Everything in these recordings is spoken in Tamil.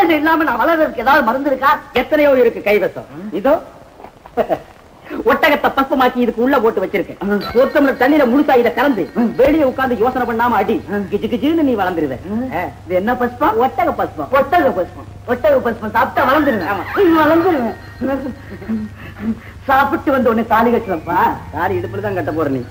கைவேசம் இல்லாம நான் வளர்றதுக்கு ஏதாவது மருந்து இருக்கா எத்தனையோ இருக்கு கைவசம் இதோ ஒட்டகத்தை பஸ்பமாக்கி இதுக்கு உள்ள போட்டு வச்சிருக்கேன் ஒரு டம்ளர் தண்ணியில முழுசா இதை கலந்து வெளியே உட்கார்ந்து யோசனை பண்ணாம அடி கிஜு கிஜுன்னு நீ வளர்ந்துருவ இது என்ன பஸ்பம் ஒட்டக பஸ்பம் ஒட்டக பஸ்பம் ஒட்டக பஸ்பம் சாப்பிட்டா வளர்ந்துருவேன் ஆமா. வளர்ந்துருவேன் சாப்பிட்டு வந்து உடனே தாலி கட்டுறப்பா சாரி இடுப்புல தான் கட்ட போற நீ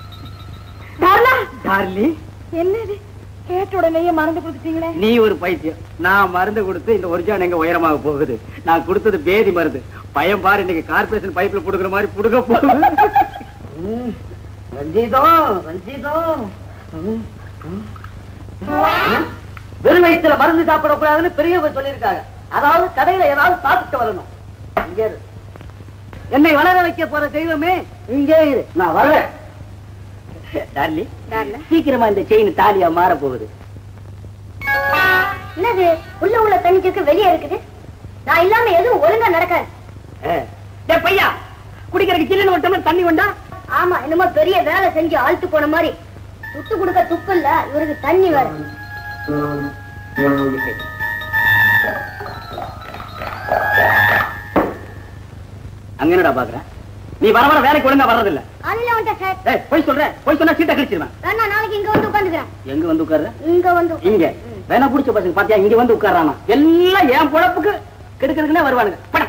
டார்லி என்னது கேட்ட உடனேயே மறந்து கொடுத்துட்டீங்களே நீ ஒரு பைத்தியம் நான் மருந்து கொடுத்து இந்த ஒரிஜான் எங்க உயரமாக போகுது நான் கொடுத்தது பேதி மருந்து பயம் பாரு இன்னைக்கு கார்பரேஷன் பைப்ல புடுக்குற மாதிரி புடுக்க போகுது ரஞ்சிதம் ரஞ்சிதம் வெறும் வயிற்றுல மருந்து சாப்பிடக்கூடாதுன்னு பெரியவங்க சொல்லியிருக்காங்க அதாவது கடையில ஏதாவது சாப்பிட்டு வரணும் இங்க இரு. என்னை வளர வைக்க போற தெய்வமே இங்கே இரு நான் வரேன் டார்லி சீக்கிரமா இந்த செயின் தாலியா மாற போகுது என்னது உள்ள உள்ள தண்ணிக்கு வெளியே இருக்குது நான் இல்லாம எதுவும் ஒழுங்கா நடக்காது டேய் பையா குடிக்கிறதுக்கு சில்லுன்னு ஒரு டம்ளர் தண்ணி கொண்டா ஆமா என்னமோ பெரிய வேலை செஞ்சு ஆழ்த்து போன மாதிரி சுட்டு கொடுக்க துப்பு இல்ல இவருக்கு தண்ணி வேற அங்க என்னடா பாக்குற நீ வர வர வேலைக்கு ஒழுங்கா வர்றதில்ல அதுல வந்துட்டேன் சார் ஏய் போய் சொல்ற போய் சொன்னா சீட்டை கழிச்சிருவேன் வேணா நாளைக்கு இங்க வந்து உட்காந்துக்கிறேன் எங்க வந்து உட்கார்ற இங்க வந்து இங்க வேணா புடிச்ச பசங்க பாத்தியா இங்க வந்து உட்கார்றானா எல்லாம் என் பொழப்புக்கு கெடுக்கிறதுக்குனே வருவானுங்க பட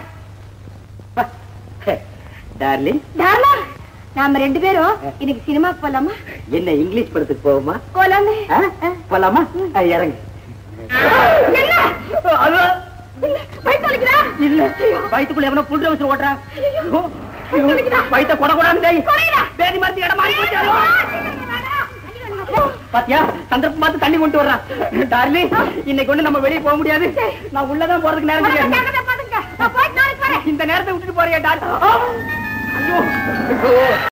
டார்லிங் தாரா நாம ரெண்டு பேரும் இன்னைக்கு சினிமாக்கு போலாமா என்ன இங்கிலீஷ் படத்துக்கு போவோமா போலாமே ஆ? போலாமா ஆ, இறங்கு என்ன அது வயித்து வலிக்குதா? இல்ல வயித்துக்குள்ள எவனோ புல்ற வச்சு ஓட்டுறான் வயித்த கொட கொடான்னு பேதி மருந்து இடம் மாறி போச்சு ஐயோ. பாத்தியா சந்தர்ப்பம் பார்த்து தண்ணி கொண்டு வர்றான் டார்லி இன்னைக்கு ஒண்ணு நம்ம வெளியே போக முடியாது நான் உள்ளதான் போறதுக்கு நேரம் கிடையாது ஜாக்கிரதை பாத்துங்க. நான் போயிட்டு நாளைக்கு வரேன் இந்த நேரத்தை விட்டுட்டு போறியா டார்லி ஐயோ